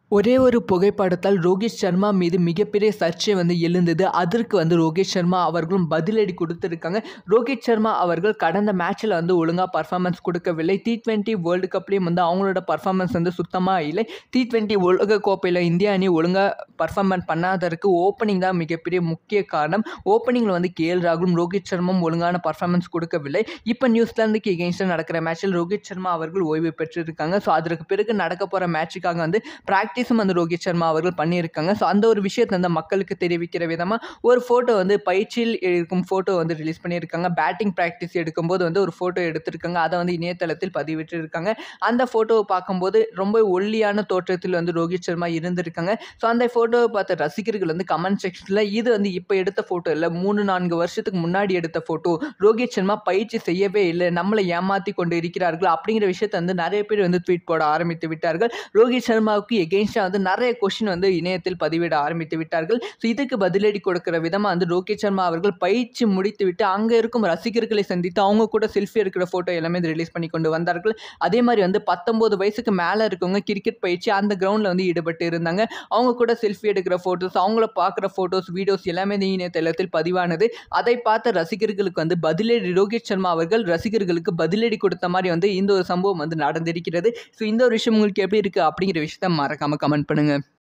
ஒரே ஒரு புகைப்படத்தால் ரோஹித் சர்மா மீது மிகப்பெரிய சர்ச்சை வந்து எழுந்தது அதற்கு வந்து ரோஹித் சர்மா அவர்களும் பதிலடி கொடுத்துருக்காங்க ரோஹித் சர்மா அவர்கள் கடந்த மேட்ச்சில் வந்து ஒழுங்காக பர்ஃபார்மன்ஸ் கொடுக்கவில்லை டி ட்வெண்ட்டி வேர்ல்டு கப்லேயும் வந்து அவங்களோட பர்ஃபார்மன்ஸ் வந்து சுத்தமாக இல்லை டி ட்வெண்ட்டி உலக கோப்பையில் இந்திய அணி ஒழுங்காக பர்ஃபார்மன்ஸ் பண்ணாததற்கு ஓப்பனிங் தான் மிகப்பெரிய முக்கிய காரணம் ஓப்பனிங்கில் வந்து கே எல் ராகுலும் ரோஹித் சர்மாவும் ஒழுங்கான பர்ஃபார்மன்ஸ் கொடுக்கவில்லை இப்போ நியூசிலாந்துக்கு எகென்ஸ்டாக நடக்கிற மேட்ச்சில் ரோஹித் சர்மா அவர்கள் ஓய்வு பெற்றிருக்காங்க ஸோ அதற்கு பிறகு நடக்க போகிற மேட்சுக்காக வந்து ப்ராக்டிஸ் ப்ராக்டிஸும் வந்து ரோஹித் சர்மா அவர்கள் பண்ணியிருக்காங்க ஸோ அந்த ஒரு விஷயத்தை வந்து மக்களுக்கு தெரிவிக்கிற விதமாக ஒரு ஃபோட்டோ வந்து பயிற்சியில் இருக்கும் ஃபோட்டோ வந்து ரிலீஸ் பண்ணியிருக்காங்க பேட்டிங் ப்ராக்டிஸ் எடுக்கும்போது வந்து ஒரு ஃபோட்டோ எடுத்திருக்காங்க அதை வந்து இணையதளத்தில் பதிவிட்டிருக்காங்க அந்த ஃபோட்டோவை பார்க்கும்போது ரொம்ப ஒல்லியான தோற்றத்தில் வந்து ரோஹித் சர்மா இருந்திருக்காங்க ஸோ அந்த ஃபோட்டோவை பார்த்த ரசிகர்கள் வந்து கமெண்ட் செக்ஷனில் இது வந்து இப்போ எடுத்த ஃபோட்டோ இல்லை மூணு நான்கு வருஷத்துக்கு முன்னாடி எடுத்த ஃபோட்டோ ரோஹித் சர்மா பயிற்சி செய்யவே இல்லை நம்மளை ஏமாற்றி கொண்டு இருக்கிறார்கள் அப்படிங்கிற விஷயத்தை வந்து நிறைய பேர் வந்து ட்வீட் போட ஆரம்பித்து விட்டார்கள் ரோஹித் சர்மாவுக்கு எகெயின்ஸ்டாக வந்து நிறைய கொஷின் வந்து இணையத்தில் பதிவிட ஆரம்பித்து விட்டார்கள் ஸோ இதுக்கு பதிலடி கொடுக்குற விதமாக வந்து ரோஹித் சர்மா அவர்கள் பயிற்சி முடித்து விட்டு அங்கே இருக்கும் ரசிகர்களை சந்தித்து அவங்க கூட செல்ஃபி எடுக்கிற ஃபோட்டோ எல்லாமே ரிலீஸ் பண்ணி கொண்டு வந்தார்கள் அதே மாதிரி வந்து பத்தொம்போது வயசுக்கு மேலே இருக்கவங்க கிரிக்கெட் பயிற்சி அந்த கிரவுண்டில் வந்து ஈடுபட்டு இருந்தாங்க அவங்க கூட செல்ஃபி எடுக்கிற ஃபோட்டோஸ் அவங்கள பார்க்குற ஃபோட்டோஸ் வீடியோஸ் எல்லாமே இந்த இணையதளத்தில் பதிவானது அதை பார்த்த ரசிகர்களுக்கு வந்து பதிலடி ரோஹித் சர்மா அவர்கள் ரசிகர்களுக்கு பதிலடி கொடுத்த மாதிரி வந்து இந்த ஒரு சம்பவம் வந்து நடந்திருக்கிறது ஸோ இந்த ஒரு விஷயம் உங்களுக்கு எப்படி இருக்குது அப்படிங்கிற விஷயத்த மறக்காமல் கமெண்ட் பண்ணுங்கள்